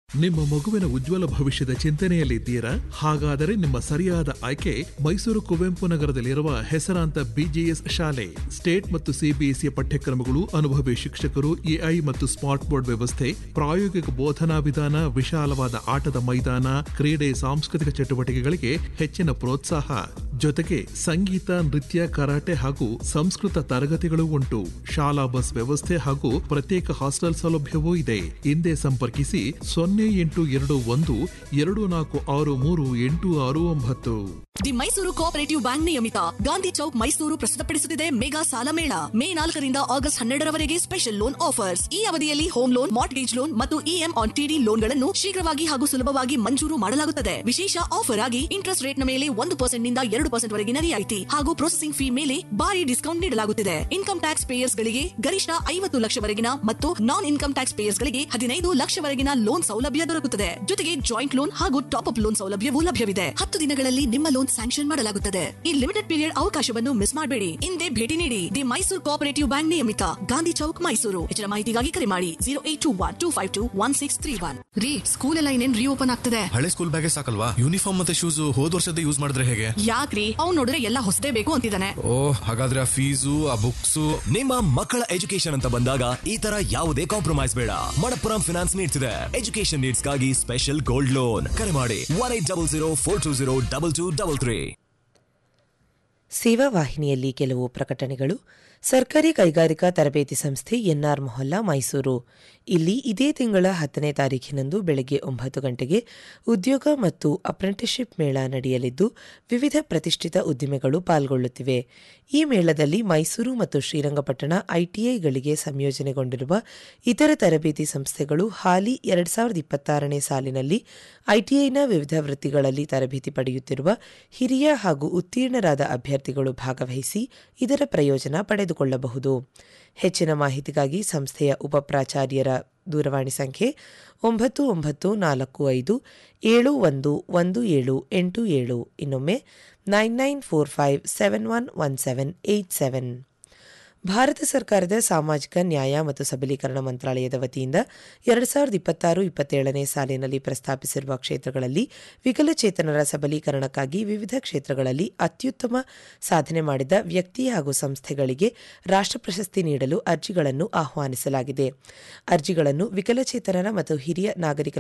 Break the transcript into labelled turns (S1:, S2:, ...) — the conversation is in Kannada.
S1: ನಿಮ್ಮ ಮಗುವಿನ ಉಜ್ವಲ ಭವಿಷ್ಯದ ಚಿಂತನೆಯಲ್ಲಿದ್ದೀರಾ ಹಾಗಾದರೆ ನಿಮ್ಮ ಸರಿಯಾದ ಆಯ್ಕೆ ಮೈಸೂರು ಕುವೆಂಪು ನಗರದಲ್ಲಿರುವ ಹೆಸರಾಂತ ಬಿಜಿಎಸ್ ಶಾಲೆ ಸ್ಟೇಟ್ ಮತ್ತು ಸಿಬಿಎಸ್ಇ ಪಠ್ಯಕ್ರಮಗಳು ಅನುಭವಿ ಶಿಕ್ಷಕರು ಎಐ ಮತ್ತು ಸ್ಮಾರ್ಟ್ ಬೋರ್ಡ್ ವ್ಯವಸ್ಥೆ ಪ್ರಾಯೋಗಿಕ ಬೋಧನಾ ವಿಧಾನ ವಿಶಾಲವಾದ ಆಟದ ಮೈದಾನ ಕ್ರೀಡೆ ಸಾಂಸ್ಕೃತಿಕ ಚಟುವಟಿಕೆಗಳಿಗೆ ಹೆಚ್ಚಿನ ಪ್ರೋತ್ಸಾಹ ಜೊತೆಗೆ ಸಂಗೀತ ನೃತ್ಯ ಕರಾಟೆ ಹಾಗೂ ಸಂಸ್ಕೃತ ತರಗತಿಗಳು ಉಂಟು ಶಾಲಾ ಬಸ್ ವ್ಯವಸ್ಥೆ ಹಾಗೂ ಪ್ರತ್ಯೇಕ ಹಾಸ್ಟೆಲ್ ಸೌಲಭ್ಯವೂ ಇದೆ ಹಿಂದೆ ಸಂಪರ್ಕಿಸಿ ಸೊನ್ನೆ ಎಂಟು ಎರಡು ಒಂದು ಎರಡು ನಾಲ್ಕು ಆರು ಮೂರು ಎಂಟು ಆರು ಒಂಬತ್ತು
S2: ದಿ ಮೈಸೂರು ಕೋಆಪರೇಟಿವ್ ಬ್ಯಾಂಕ್ ನಿಯಮಿತ ಗಾಂಧಿ ಚೌಕ್ ಮೈಸೂರು ಪ್ರಸ್ತುತಪಡಿಸುತ್ತಿದೆ ಮೆಗಾ ಸಾಲ ಮೇಳ ಮೇ ನಾಲ್ಕರಿಂದ ಆಗಸ್ಟ್ ಹನ್ನೆರಡರವರೆಗೆ ಸ್ಪೆಷಲ್ ಲೋನ್ ಆಫರ್ಸ್ ಈ ಅವಧಿಯಲ್ಲಿ ಹೋಮ್ ಲೋನ್ ಮಾರ್ಟ್ಗೇಜ್ ಲೋನ್ ಮತ್ತು ಇಎಂ ಆನ್ ಟಿಡಿ ಲೋನ್ಗಳನ್ನು ಶೀಘ್ರವಾಗಿ ಹಾಗೂ ಸುಲಭವಾಗಿ ಮಂಜೂರು ಮಾಡಲಾಗುತ್ತದೆ ವಿಶೇಷ ಆಫರ್ ಆಗಿ ಇಂಟ್ರೆಸ್ಟ್ ರೇಟ್ ನ ಮೇಲೆ ಒಂದು ಪರ್ಸೆಂಟ್ ನಿಂದ ಎರಡು ಪರ್ಸೆಂಟ್ ವರೆಗಿನ ರಿಯಾಯಿತಿ ಹಾಗೂ ಪ್ರೊಸೆಸಿಂಗ್ ಫೀ ಮೇಲೆ ಭಾರಿ ಡಿಸ್ಕೌಂಟ್ ನೀಡಲಾಗುತ್ತಿದೆ ಇನ್ಕಮ್ ಟ್ಯಾಕ್ಸ್ ಪೇಯರ್ಸ್ ಗಳಿಗೆ ಗರಿಷ್ಠ ಐವತ್ತು ಲಕ್ಷವರೆಗಿನ ಮತ್ತು ನಾನ್ ಇನ್ಕಮ್ ಟ್ಯಾಕ್ಸ್ ಪೇಯರ್ಸ್ ಗಳಿಗೆ ಹದಿನೈದು ಲಕ್ಷವರೆಗಿನ ಲೋನ್ ಸೌಲಭ್ಯ ದೊರಕುತ್ತದೆ ಜೊತೆಗೆ ಜಾಯಿಂಟ್ ಲೋನ್ ಹಾಗೂ ಟಾಪ್ ಅಪ್ ಲೋನ್ ಸೌಲಭ್ಯವೂ ಲಭ್ಯವಿದೆ ಹತ್ತು ದಿನಗಳಲ್ಲಿ ನಿಮ್ಮ ಲೋನ್ ಸ್ಯಾಂಕ್ಷನ್ ಮಾಡಲಾಗುತ್ತದೆ ಈ ಲಿಮಿಟೆಡ್ ಪೀರಿಯಡ್ ಅವಕಾಶವನ್ನು ಮಿಸ್ ಮಾಡಬೇಡಿ ಹಿಂದೆ ಭೇಟಿ ನೀಡಿ ದಿ ಮೈಸೂರು ಕೋಆಪರೇಟಿವ್ ಬ್ಯಾಂಕ್ ನಿಯಮಿತ ಗಾಂಧಿ ಚೌಕ್ ಮೈಸೂರು ಹೆಚ್ಚಿನ ಮಾಹಿತಿಗಾಗಿ ಕರೆ ಮಾಡಿ zero eight two one two five two one six three one ರೀ ಸ್ಕೂಲ್ ಎಲ್ಲ ಇನ್ನೇನ್ ರೀಓಪನ್ ಆಗ್ತದೆ
S3: ಹಳೆ ಸ್ಕೂಲ್ ಬ್ಯಾಗೆ ಸಾಕಲ್ವಾ ಯೂನಿಫಾರ್ಮ್ ಮತ್ತೆ ಶೂಸ್ ಹೋದ್ ವರ್ಷದ ಯೂಸ್ ಮಾಡಿದ್ರೆ ಹೇಗೆ
S2: ಯಾಕ್ರಿ ಅವ್ನು ನೋಡಿದ್ರೆ ಎಲ್ಲ ಹೊಸದೇ ಬೇಕು ಅಂತಿದ್ದಾನೆ
S3: ಓ ಹಾಗಾದ್ರೆ ಆ ಫೀಸು ಆ ಬುಕ್ಸು
S4: ನಿಮ್ಮ ಮಕ್ಕಳ ಎಜುಕೇಶನ್ ಅಂತ ಬಂದಾಗ ಈ ತರ ಯಾವುದೇ ಕಾಂಪ್ರಮೈಸ್ ಬೇಡ ಮಣಪ್ಪುರಂ ಫಿನಾನ್ಸ್ ನೀಡ್ತಿದೆ ಎಜುಕೇಶನ್ ನೀಡ್ಸ್ಗಾಗಿ ಸ್ಪೆಷಲ್ ಗೋಲ್ಡ್ ಲೋನ್ ಕರೆ ಮಾಡಿ one eight double zero four two zero double two double three
S5: ಸೇವಾ ವಾಹಿನಿಯಲ್ಲಿ ಕೆಲವು ಪ್ರಕಟಣೆಗಳು ಸರ್ಕಾರಿ ಕೈಗಾರಿಕಾ ತರಬೇತಿ ಸಂಸ್ಥೆ ಎನ್ಆರ್ ಮೊಹಲ್ಲಾ ಮೈಸೂರು ಇಲ್ಲಿ ಇದೇ ತಿಂಗಳ ಹತ್ತನೇ ತಾರೀಖಿನಂದು ಬೆಳಗ್ಗೆ ಒಂಬತ್ತು ಗಂಟೆಗೆ ಉದ್ಯೋಗ ಮತ್ತು ಅಪ್ರೆಂಟಿಸ್ಶಿಪ್ ಮೇಳ ನಡೆಯಲಿದ್ದು ವಿವಿಧ ಪ್ರತಿಷ್ಠಿತ ಉದ್ದಿಮೆಗಳು ಪಾಲ್ಗೊಳ್ಳುತ್ತಿವೆ ಈ ಮೇಳದಲ್ಲಿ ಮೈಸೂರು ಮತ್ತು ಶ್ರೀರಂಗಪಟ್ಟಣ ಐಟಿಐಗಳಿಗೆ ಸಂಯೋಜನೆಗೊಂಡಿರುವ ಇತರ ತರಬೇತಿ ಸಂಸ್ಥೆಗಳು ಹಾಲಿ ಎರಡು ಸಾವಿರದ ಇಪ್ಪತ್ತಾರನೇ ಸಾಲಿನಲ್ಲಿ ಐಟಿಐನ ವಿವಿಧ ವೃತ್ತಿಗಳಲ್ಲಿ ತರಬೇತಿ ಪಡೆಯುತ್ತಿರುವ ಹಿರಿಯ ಹಾಗೂ ಉತ್ತೀರ್ಣರಾದ ಅಭ್ಯರ್ಥಿಗಳು ಭಾಗವಹಿಸಿ ಇದರ ಪ್ರಯೋಜನ ಪಡೆದುಕೊಳ್ಳಬಹುದು ಹೆಚ್ಚಿನ ಮಾಹಿತಿಗಾಗಿ ಸಂಸ್ಥೆಯ ಉಪಪ್ರಾಚಾರ್ಯರ ದೂರವಾಣಿ ಸಂಖ್ಯೆ ಒಂಬತ್ತು ಒಂಬತ್ತು ನಾಲ್ಕು ಐದು ಏಳು ಒಂದು ಒಂದು ಏಳು ಎಂಟು ಏಳು ಇನ್ನೊಮ್ಮೆ nine nine four five seven one one seven eight seven ಭಾರತ ಸರ್ಕಾರದ ಸಾಮಾಜಿಕ ನ್ಯಾಯ ಮತ್ತು ಸಬಲೀಕರಣ ಮಂತ್ರಾಲಯದ ವತಿಯಿಂದ ಎರಡು ಸಾವಿರದ ಇಪ್ಪತ್ತಾರು ಇಪ್ಪತ್ತೇಳನೇ ಸಾಲಿನಲ್ಲಿ ಪ್ರಸ್ತಾಪಿಸಿರುವ ಕ್ಷೇತ್ರಗಳಲ್ಲಿ ವಿಕಲಚೇತನರ ಸಬಲೀಕರಣಕ್ಕಾಗಿ ವಿವಿಧ ಕ್ಷೇತ್ರಗಳಲ್ಲಿ ಅತ್ಯುತ್ತಮ ಸಾಧನೆ ಮಾಡಿದ ವ್ಯಕ್ತಿ ಹಾಗೂ ಸಂಸ್ಥೆಗಳಿಗೆ ರಾಷ್ಟ್ರ ಪ್ರಶಸ್ತಿ ನೀಡಲು ಅರ್ಜಿಗಳನ್ನು ಆಹ್ವಾನಿಸಲಾಗಿದೆ ಅರ್ಜಿಗಳನ್ನು ವಿಕಲಚೇತನರ ಮತ್ತು ಹಿರಿಯ ನಾಗರಿಕ